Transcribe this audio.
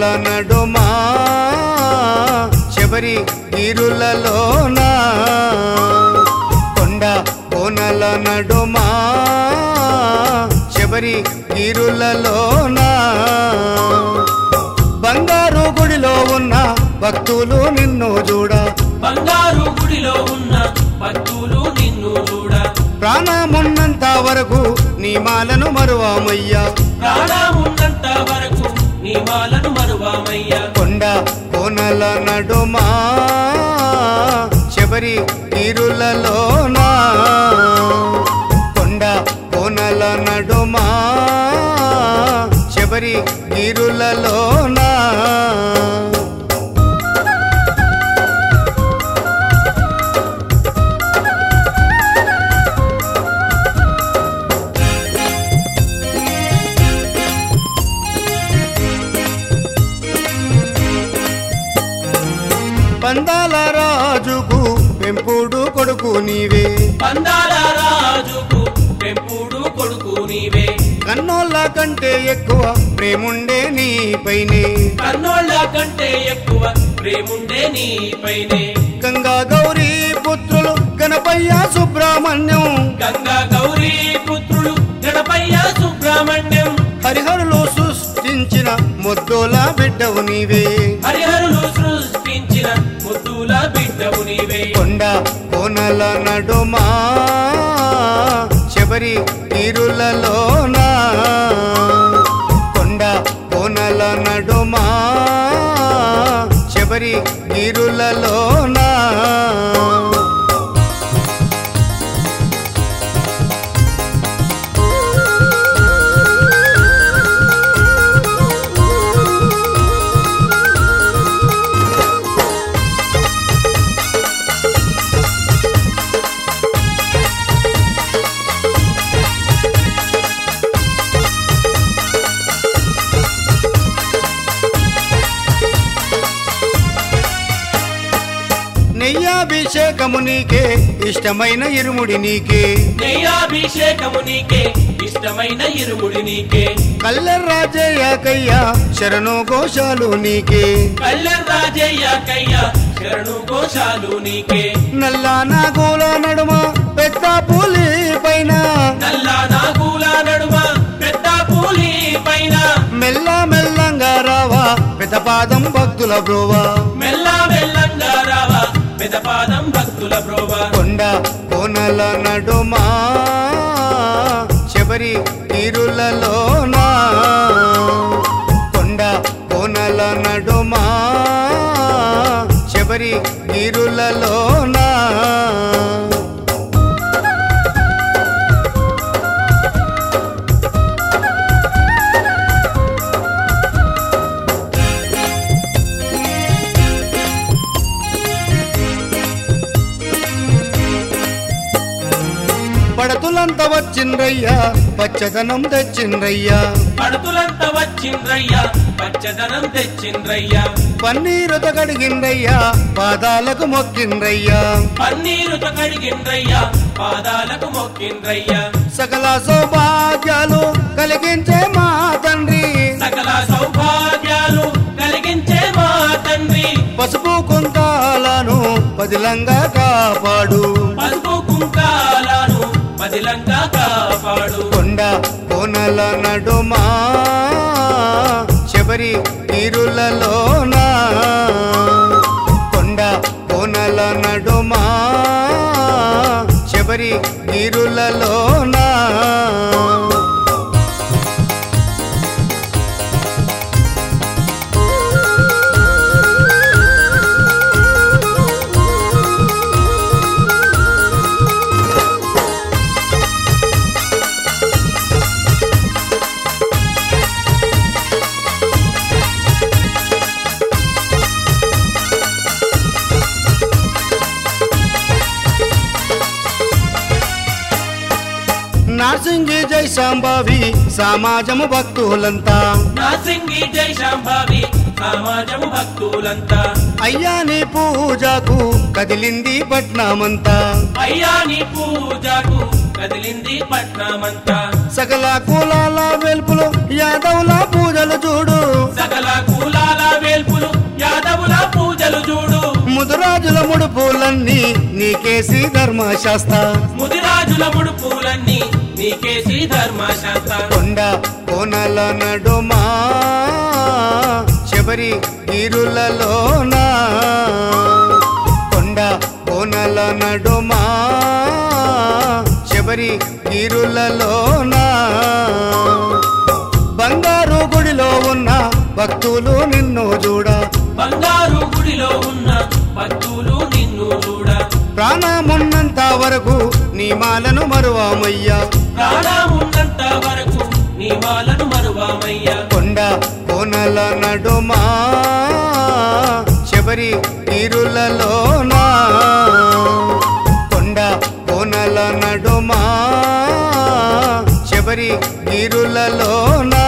కోనల నడుమా శబరి గిరులలోనా కొండ కోనల నడుమా శబరి గిరులలోనా బంగారు గుడిలో ఉన్న భక్తులు నిన్ను చూడ బంగారు గుడిలో ఉన్న భక్తులు నిన్ను చూడ ప్రాణమున్నంత వరకు నీ మాలను మరువామయ్యా ప్రాణమున్నంత వరకు నీ మాలను మరువామయ్యా కొండ కోనల నడుమా శబరి తీరులలోనా కొండ కోనల నడుమా శబరి తీరులలోనా పందాల రాజుకు పెంపుడు కొడుకు నీవే పందాల రాజుకు పెంపుడు కొడుకు నీవే కన్నోళ్ళ కంటే ఎక్కువ ప్రేముండే నీపైనే కన్నోళ్ళ కంటే ఎక్కువ ప్రేముండే నీపైనే గంగా గౌరీ పుత్రులు గణపయ్య సుబ్రహ్మణ్యం గంగా గౌరీ పుత్రులు గణపయ్య సుబ్రహ్మణ్యం హరిహరులు సృష్టించిన ముద్దుల బిడ్డవు నీవే హరిహరులు సృష్టించిన ముద్దుల బిడ్డవు నీవే కొండ కోనల నడుమా శబరి తీరులలోనా కొండ కోనల నడుమా శబరి తీరులలోనా నెయ్యాభిషేకము నీకే ఇష్టమైన ఇరుముడి నీకే నెయ్యాభిషేకము నీకే ఇష్టమైన ఇరుముడి నీకే కల్లెర్రాజయ్యాకయ్యా శరణు ఘోషాలు నీకే కళ్ళెం రాజయ్య కయ్య శరణు ఘోషాలు నీకే నల్లా నాగోల నడుమ పెద్ద పులి పైన నల్ల నాగుల నడుమ పెద్ద పూలి పైన మెల్ల మెల్లంగా రావా పెద్ద పాదం భక్తుల బ్రోవా మెల్ల మెల్లంగా రావా పెదపాదం భక్తుల బ్రోవా కొండ కోనల నడుమా శబరి తీరులలోనా కొండ కోనల నడుమా శబరి తీరులలోనా పడతులంతా వచ్చిండ్రయ్యా పచ్చదనం తెచ్చిండ్రయ్యా పడుతులంతా వచ్చిండ్రయ్యా పచ్చదనం తెచ్చిండ్రయ్యా పన్నీరుత కడిగిండ్రయ్యా పాదాలకు మొక్కిండ్రయ్యా పన్నీరుతో కడిగిండ్రయ్యా పాదాలకు మొక్కిండ్రయ్యా సకల సౌభాగ్యాలు కలిగించే మా తండ్రి సకల సౌభాగ్యాలు కలిగించే మా తండ్రి పసుపు కుంకాలను పదిలంగా కాపాడు పసుపు కుంకాలను పదిలంగా కాపాడు కొండ కోనల నడుమా శబరి తీరులలోనా కొండ కోనల నడుమా శబరి తీరులలోనా నార్సింగి జై సాంబావి సమాజము భక్తులంతా నాసింగి జై శాంభావి సమాజము భక్తులంతా అయ్యా నీ పూజకు కదిలింది పట్నమంతా అయ్యా నీ పూజకు కదిలింది పట్నమంతా సకల కులాల వెలుపులు యాదవుల పూజలు చూడు సకల కులాల ముడుపులన్నీ నీకేసి ధర్మశాస్త్ర ముదిరాజుల ముడుపులన్నీ నీకేసి ధర్మశాస్త్ర కొండ కోనల నడుమా శబరి గిరులలోనా కొండ కోనల నడుమా శబరి గిరులలోనా బంగారు గుడిలో ఉన్న భక్తులు నిన్ను చూడ బంగారు గుడిలో ఉన్న భక్తులు నిన్ను చూడ ప్రాణమున్నంత వరకు నీ మాలను మరువామయ్యా ప్రాణమున్నంత వరకు నీ మాలను మరువామయ్యా కొండ కోనల నడుమా శబరి తీరులలోనా కొండ కోనల నడుమా శబరి తీరులలోనా